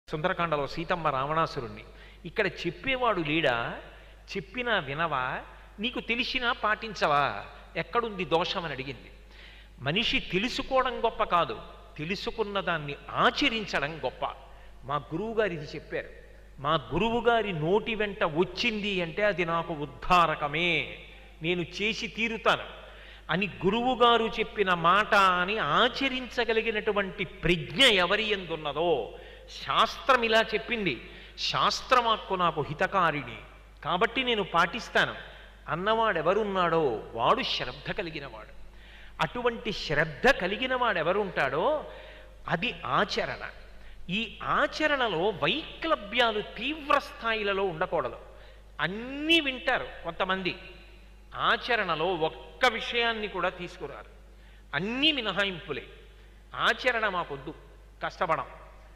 సుందరకాండలో సీతమ్మ రావణాసురుణ్ణి ఇక్కడ చెప్పేవాడు లేడా చెప్పినా వినవా నీకు తెలిసినా పాటించవా ఎక్కడుంది దోషం అని అడిగింది మనిషి తెలుసుకోవడం గొప్ప కాదు తెలుసుకున్న దాన్ని ఆచరించడం గొప్ప మా గురువుగారు ఇది చెప్పారు మా గురువుగారి నోటి వెంట వచ్చింది అంటే అది నాకు ఉద్ధారకమే నేను చేసి తీరుతాను అని గురువుగారు చెప్పిన మాట అని ఆచరించగలిగినటువంటి ప్రజ్ఞ ఎవరి ఎందున్నదో శాస్త్రం ఇలా చెప్పింది శాస్త్రమాక్కు నాకు హితకారిణి కాబట్టి నేను పాటిస్తాను అన్నవాడెవరున్నాడో వాడు శ్రద్ధ కలిగినవాడు అటువంటి శ్రద్ధ కలిగిన వాడెవరుంటాడో అది ఆచరణ ఈ ఆచరణలో వైక్లభ్యాలు తీవ్ర స్థాయిలలో ఉండకూడదు అన్నీ వింటారు కొంతమంది ఆచరణలో ఒక్క విషయాన్ని కూడా తీసుకురారు అన్నీ మినహాయింపులే ఆచరణ మాకొద్దు కష్టపడం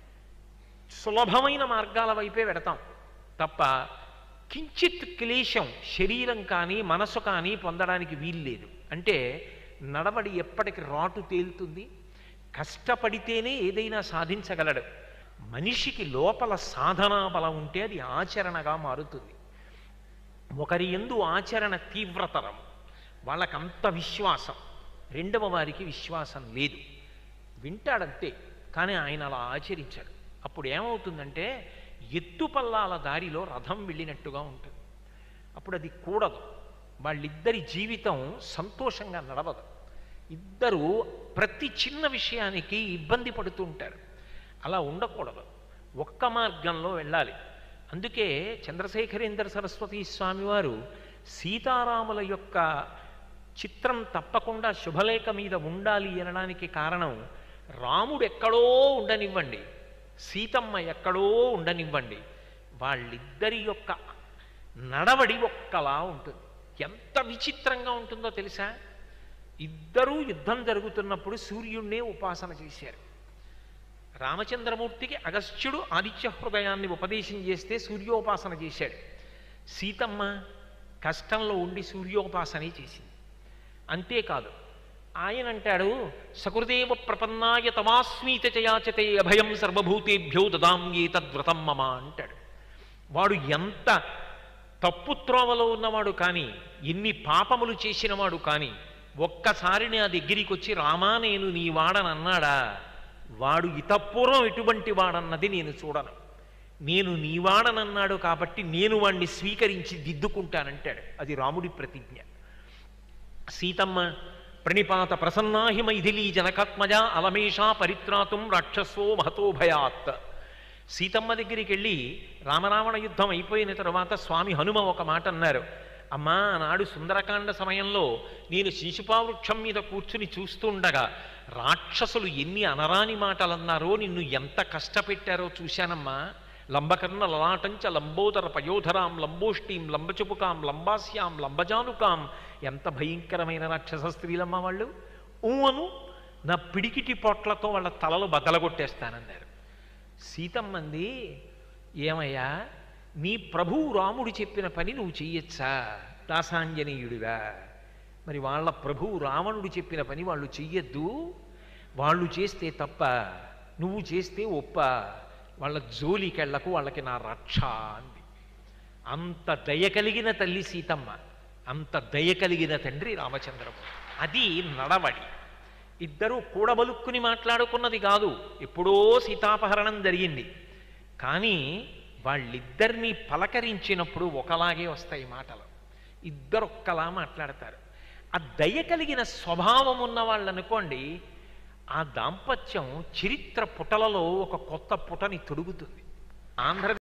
సులభమైన మార్గాల వైపే పెడతాం తప్ప కించిత్ క్లేశం శరీరం కానీ మనసు కానీ పొందడానికి వీల్లేదు అంటే నడవడి ఎప్పటికి రాటు తేలుతుంది కష్టపడితేనే ఏదైనా సాధించగలడు మనిషికి లోపల సాధనా బలం ఉంటే అది ఆచరణగా మారుతుంది ఒకరి ఎందు ఆచరణ తీవ్రతరం వాళ్ళకంత విశ్వాసం రెండవ వారికి విశ్వాసం లేదు వింటాడంతే కానీ ఆయన అలా ఆచరించాడు అప్పుడు ఏమవుతుందంటే ఎత్తుపల్లాల దారిలో రథం వెళ్ళినట్టుగా ఉంటుంది అప్పుడు అది కూడదు వాళ్ళిద్దరి జీవితం సంతోషంగా నడవదు ఇద్దరు ప్రతి చిన్న విషయానికి ఇబ్బంది పడుతూ ఉంటారు అలా ఉండకూడదు ఒక్క మార్గంలో వెళ్ళాలి అందుకే చంద్రశేఖరేంద్ర సరస్వతి స్వామివారు సీతారాముల యొక్క చిత్రం తప్పకుండా శుభలేఖ మీద ఉండాలి అనడానికి కారణం రాముడు ఎక్కడో ఉండనివ్వండి సీతమ్మ ఎక్కడో ఉండనివ్వండి వాళ్ళిద్దరి యొక్క నడవడి ఒక్కలా ఉంటుంది ఎంత విచిత్రంగా ఉంటుందో తెలుసా ఇద్దరూ యుద్ధం జరుగుతున్నప్పుడు సూర్యుణ్ణే ఉపాసన చేశారు రామచంద్రమూర్తికి అగస్త్యుడు ఆదిత్య హృదయాన్ని ఉపదేశం చేస్తే సూర్యోపాసన చేశాడు సీతమ్మ కష్టంలో ఉండి సూర్యోపాసనే చేసింది అంతేకాదు ఆయన అంటాడు సకృదేవ ప్రపన్నాయ తమాస్మీత చయాచతే అభయం సర్వభూతేభ్యో దదాంగే తద్వ్రతం మమ అంటాడు వాడు ఎంత తప్పు త్రోవలో ఉన్నవాడు కానీ ఎన్ని పాపములు చేసినవాడు కానీ ఒక్కసారి నా దగ్గరికి వచ్చి రామా నేను నీ వాడనన్నాడా వాడు ఇతపూర్వం ఎటువంటి వాడన్నది నేను చూడను నేను నీవాడనన్నాడు కాబట్టి నేను వాణ్ణి స్వీకరించి దిద్దుకుంటానంటాడు అది రాముడి ప్రతిజ్ఞ సీతమ్మ ప్రణిపాత ప్రసన్నాహి మైథిలీ జనకాత్మజ అలమేషా పరిత్రాతుం రాక్షసో మహతో భయాత్ సీతమ్మ దగ్గరికి వెళ్ళి రామరావణ యుద్ధం అయిపోయిన తర్వాత స్వామి హనుమ ఒక మాట అన్నారు అమ్మా నాడు సుందరకాండ సమయంలో నేను శిశుపావృక్షం మీద కూర్చుని చూస్తుండగా రాక్షసులు ఎన్ని అనరాని మాటలు అన్నారో నిన్ను ఎంత కష్టపెట్టారో చూశానమ్మా లంబకర్ణ లలాటంచ లంబోదర పయోధరాం లంబోష్టీం లంబచుపుకాం లంబాస్యాం లంబజానుకాం ఎంత భయంకరమైన రాక్షస స్త్రీలమ్మ వాళ్ళు ఊను నా పిడికిటి పొట్లతో వాళ్ళ తలలు బద్దలగొట్టేస్తానన్నారు సీతమ్మంది ఏమయ్యా నీ ప్రభువు రాముడు చెప్పిన పని నువ్వు చెయ్యొచ్చా దాసాంజనేయుడిగా మరి వాళ్ళ ప్రభువు రావణుడు చెప్పిన పని వాళ్ళు చెయ్యొద్దు వాళ్ళు చేస్తే తప్ప నువ్వు చేస్తే ఒప్ప వాళ్ళ జోలికెళ్లకు వాళ్ళకి నా రక్ష అంది అంత దయ కలిగిన తల్లి సీతమ్మ అంత దయ కలిగిన తండ్రి రామచంద్రమూర్తి అది నడవడి ఇద్దరూ కూడబలుక్కుని మాట్లాడుకున్నది కాదు ఎప్పుడో సీతాపహరణం జరిగింది కానీ వాళ్ళిద్దరినీ పలకరించినప్పుడు ఒకలాగే వస్తాయి మాటలు ఇద్దరు ఒక్కలా మాట్లాడతారు ఆ దయ కలిగిన స్వభావం ఉన్న వాళ్ళు అనుకోండి ఆ దాంపత్యం చరిత్ర పుటలలో ఒక కొత్త పుటని తొడుగుతుంది ఆంధ్ర